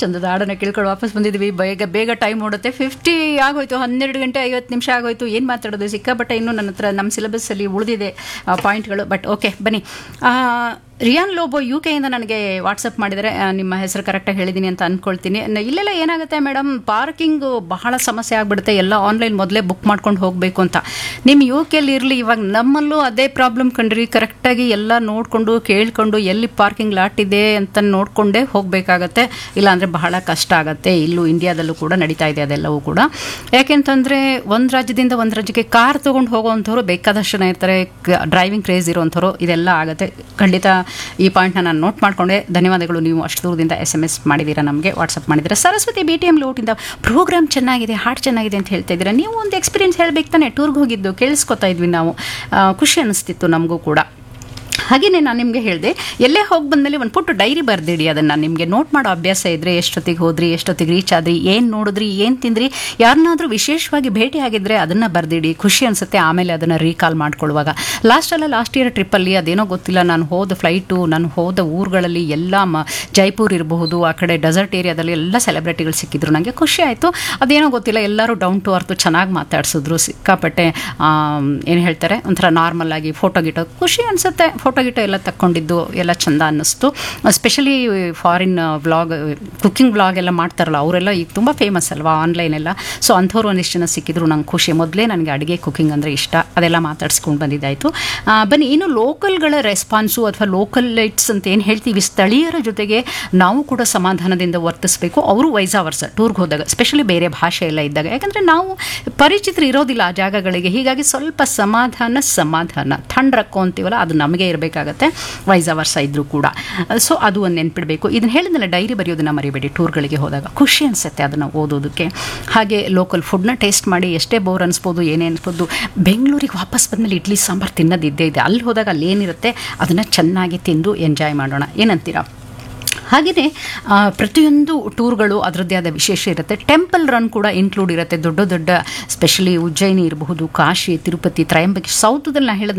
ಚಂದದ ಹಾಡನ್ನು ಕೇಳ್ಕೊಂಡು ವಾಪಸ್ ಬಂದಿದ್ವಿ ಬೇಗ ಬೇಗ ಟೈಮ್ ಓಡುತ್ತೆ ಫಿಫ್ಟಿ ಆಗೋಯ್ತು ಹನ್ನೆರಡು ಗಂಟೆ ಐವತ್ತು ನಿಮಿಷ ಆಗೋಯ್ತು ಏನು ಮಾತಾಡೋದು ಸಿಕ್ಕಾಪಟ್ಟೆ ಇನ್ನೂ ನನ್ನ ಹತ್ರ ನಮ್ಮ ಸಿಲೆಬಸ್ಸಲ್ಲಿ ಉಳಿದಿದೆ ಪಾಯಿಂಟ್ಗಳು ಬಟ್ ಓಕೆ ಬನ್ನಿ ಆ, ರಿಯಾನ್ ಲೋಬೋ ಯು ಕೆಯಿಂದ ನನಗೆ ವಾಟ್ಸಪ್ ಮಾಡಿದರೆ ಆ, ನಿಮ್ಮ ಹೆಸರು ಕರೆಕ್ಟಾಗಿ ಹೇಳಿದ್ದೀನಿ ಅಂತ ಅಂದ್ಕೊಳ್ತೀನಿ ನ- ಇಲ್ಲೆಲ್ಲ ಏನಾಗುತ್ತೆ ಮೇಡಮ್ ಪಾರ್ಕಿಂಗು ಬಹಳ ಸಮಸ್ಯೆ ಆಗಿಬಿಡುತ್ತೆ ಎಲ್ಲ ಆನ್ಲೈನ್ ಮೊದಲೇ ಬುಕ್ ಮಾಡ್ಕೊಂಡು ಹೋಗಬೇಕು ಅಂತ ನಿಮ್ಮ ಯು ಕೆಲಿ ಇರಲಿ ಇವಾಗ ನಮ್ಮಲ್ಲೂ ಅದೇ ಪ್ರಾಬ್ಲಮ್ ಕಂಡ್ರಿ ಕರೆಕ್ಟಾಗಿ ಎಲ್ಲ ನೋಡಿಕೊಂಡು ಕೇಳ್ಕೊಂಡು ಎಲ್ಲಿ ಪಾರ್ಕಿಂಗ್ ಲಾಟ್ ಇದೆ ಅಂತ ನೋಡಿಕೊಂಡೇ ಹೋಗಬೇಕಾಗತ್ತೆ ಇಲ್ಲಾಂದರೆ ಬಹಳ ಕಷ್ಟ ಆಗುತ್ತೆ ಇಲ್ಲೂ ಇಂಡಿಯಾದಲ್ಲೂ ಕೂಡ ನಡೀತಾ ಇದೆ ಅದೆಲ್ಲವೂ ಕೂಡ ಯಾಕೆಂತಂದರೆ ಒಂದು ರಾಜ್ಯದಿಂದ ಒಂದು ರಾಜ್ಯಕ್ಕೆ ಕಾರ್ ತೊಗೊಂಡು ಹೋಗೋವಂಥವ್ರು ಬೇಕಾದಷ್ಟು ಜನ ಇರ್ತಾರೆ ಡ್ರೈವಿಂಗ್ ಕ್ರೇಜ್ ಇರೋವಂಥವ್ರು ಇದೆಲ್ಲ ಆಗುತ್ತೆ ಖಂಡಿತ ಈ ಪಾಯಿಂಟ್ನ ನಾನು ನೋಟ್ ಮಾಡಿಕೊಂಡೆ ಧನ್ಯವಾದಗಳು ನೀವು ಅಷ್ಟು ದೂರದಿಂದ ಎಸ್ ಎಮ್ ಎಸ್ ಮಾಡಿದ್ದೀರಾ ನಮಗೆ ವಾಟ್ಸಪ್ ಮಾಡಿದ್ದೀರಾ ಸರಸ್ವತಿ ಬಿ ಟಿ ಎಮ್ ಲೋಟಿಂದ ಪ್ರೋಗ್ರಾಮ್ ಚೆನ್ನಾಗಿದೆ ಹಾಡು ಚೆನ್ನಾಗಿದೆ ಅಂತ ಹೇಳ್ತಾ ಇದ್ದೀರಾ ನೀವು ಒಂದು ಎಕ್ಸ್ಪೀರಿಯನ್ಸ್ ಹೇಳಬೇಕು ತಾನೆ ಟೂರ್ಗೆ ಹೋಗಿದ್ದು ಕೇಳಿಸ್ಕೊತಾ ಇದ್ವಿ ನಾವು ಆ, ಖುಷಿ ಅನಿಸ್ತಿತ್ತು ನಮಗೂ ಕೂಡ ಹಾಗೆಯೇ ನಾನು ನಿಮಗೆ ಹೇಳಿದೆ ಎಲ್ಲೇ ಹೋಗಿ ಬಂದಮೇಲೆ ಒಂದು ಪುಟ್ಟು ಡೈರಿ ಬರೆದಿಡಿ ಅದನ್ನು ನಿಮಗೆ ನೋಟ್ ಮಾಡೋ ಅಭ್ಯಾಸ ಇದ್ದರೆ ಎಷ್ಟೊತ್ತಿಗೆ ಹೋದ್ರಿ ಎಷ್ಟೊತ್ತಿಗೆ ರೀಚ್ ಆದ್ರಿ ಏನು ನೋಡಿದ್ರಿ ಏನು ತಿಂದ್ರಿ ಯಾರನ್ನಾದರೂ ವಿಶೇಷವಾಗಿ ಭೇಟಿ ಆಗಿದ್ರೆ ಅದನ್ನು ಬರೆದಿಡಿ ಖುಷಿ ಅನಿಸುತ್ತೆ ಆಮೇಲೆ ಅದನ್ನು ರೀಕಾಲ್ ಮಾಡ್ಕೊಳ್ಳುವಾಗ ಲಾಸ್ಟಲ್ಲ ಲಾಸ್ಟ್ ಇಯರ್ ಟ್ರಿಪ್ಪಲ್ಲಿ ಅದೇನೋ ಗೊತ್ತಿಲ್ಲ ನಾನು ಹೋದ ಫ್ಲೈಟು ನಾನು ಹೋದ ಊರುಗಳಲ್ಲಿ ಎಲ್ಲ ಮ ಜೈಪುರ್ ಇರಬಹುದು ಆ ಕಡೆ ಡೆಸರ್ಟ್ ಏರಿಯಾದಲ್ಲಿ ಎಲ್ಲ ಸೆಲೆಬ್ರಿಟಿಗಳು ಸಿಕ್ಕಿದ್ರು ನನಗೆ ಖುಷಿ ಆಯಿತು ಅದೇನೋ ಗೊತ್ತಿಲ್ಲ ಎಲ್ಲರೂ ಡೌನ್ ಟು ಅರ್ತು ಚೆನ್ನಾಗಿ ಮಾತಾಡ್ಸಿದ್ರು ಸಿಕ್ಕಾಪಟ್ಟೆ ಏನು ಹೇಳ್ತಾರೆ ಒಂಥರ ನಾರ್ಮಲ್ ಆಗಿ ಫೋಟೋ ಗಿಟೋ ಖುಷಿ ಅನಿಸುತ್ತೆ ಫೋಟೋ ಗಿಟೋ ಎಲ್ಲ ತಕ್ಕೊಂಡಿದ್ದು ಎಲ್ಲ ಚಂದ ಅನ್ನಿಸ್ತು specially foreign vlog cooking vlog ಎಲ್ಲ ಮಾಡ್ತಾರಲ್ಲ ಅವರೆಲ್ಲ ಈಗ ತುಂಬ ಫೇಮಸ್ ಅಲ್ವಾ ಆನ್ಲೈನ್ ಎಲ್ಲ ಸೊ ಅಂಥವ್ರು ಒಂದಿಷ್ಟು ಜನ ಸಿಕ್ಕಿದ್ರು ನಂಗೆ ಖುಷಿ ಮೊದಲೇ ನನಗೆ ಅಡುಗೆ ಕುಕ್ಕಿಂಗ್ ಅಂದರೆ ಇಷ್ಟ ಅದೆಲ್ಲ ಮಾತಾಡ್ಸ್ಕೊಂಡು ಬಂದಿದ್ದಾಯಿತು ಆ, ಬನ್ನಿ ಇನ್ನು ಲೋಕಲ್ಗಳ ರೆಸ್ಪಾನ್ಸು ಅಥವಾ ಲೋಕಲ್ ಲೈಟ್ಸ್ ಅಂತ ಏನು ಹೇಳ್ತೀವಿ ಸ್ಥಳೀಯರ ಜೊತೆಗೆ ನಾವು ಕೂಡ ಸಮಾಧಾನದಿಂದ ವರ್ತಿಸಬೇಕು ಅವರು ವೈಸಾ ವರ್ಸ ಟೂರ್ಗೆ ಹೋದಾಗ ಸ್ಪೆಷಲಿ ಬೇರೆ ಭಾಷೆ ಎಲ್ಲ ಇದ್ದಾಗ ಯಾಕಂದರೆ ನಾವು ಪರಿಚಿತರು ಇರೋದಿಲ್ಲ ಆ ಜಾಗಗಳಿಗೆ ಹೀಗಾಗಿ ಸ್ವಲ್ಪ ಸಮಾಧಾನ ಸಮಾಧಾನ ಥಂಡ್ರಕ್ಕೋ ಅಂತೀವಲ್ಲ ಅದು ನಮಗೆ ಇರಬೇಕಾಗತ್ತೆ ವೈಸಾ ವರ್ಸ ಇದ್ರೂ ಕೂಡ ಸೊ ಅದು ಒಂದು ನೆನ್ಪಿಡಬೇಕು ಇದನ್ನ ಹೇಳಿದ್ನಲ್ಲ ಡೈರಿ ಬರೆಯೋದನ್ನ ಮರಿಬೇಡಿ ಟೂರ್ಗಳಿಗೆ ಹೋದಾಗ ಖುಷಿ ಅನಿಸುತ್ತೆ ಅದನ್ನು ಓದೋದಕ್ಕೆ ಹಾಗೆ ಲೋಕಲ್ ಫುಡ್ನ ಟೇಸ್ಟ್ ಮಾಡಿ ಎಷ್ಟೇ ಬೋರ್ ಅನಿಸ್ಬೋದು ಏನೇ ಅನಿಸ್ಬೋದು ಬೆಂಗಳೂರಿಗೆ ವಾಪಸ್ ಬಂದಮೇಲೆ ಇಡ್ಲಿ ಸಾಂಬಾರು ತಿನ್ನೋದು ಇದ್ದೇ ಇದೆ ಅಲ್ಲಿ ಹೋದಾಗ ಅಲ್ಲಿ ಏನಿರುತ್ತೆ ಅದನ್ನು ಚೆನ್ನಾಗಿ ತಿಂದು ಎಂಜಾಯ್ ಮಾಡೋಣ ಏನಂತೀರಾ ಹಾಗೆಯೇ ಆ, ಪ್ರತಿಯೊಂದು ಟೂರ್ಗಳು ಅದರದ್ದೇ ಆದ ವಿಶೇಷ ಇರುತ್ತೆ ಟೆಂಪಲ್ ರನ್ ಕೂಡ ಇನ್ಕ್ಲೂಡ್ ಇರುತ್ತೆ ದೊಡ್ಡ ದೊಡ್ಡ ಸ್ಪೆಷಲಿ ಉಜ್ಜಯಿನಿ ಇರಬಹುದು ಕಾಶಿ ತಿರುಪತಿ ತ್ರಯಂಬಕಿ ಸೌತದಲ್ಲಿ ನಾನು ಹೇಳಿದ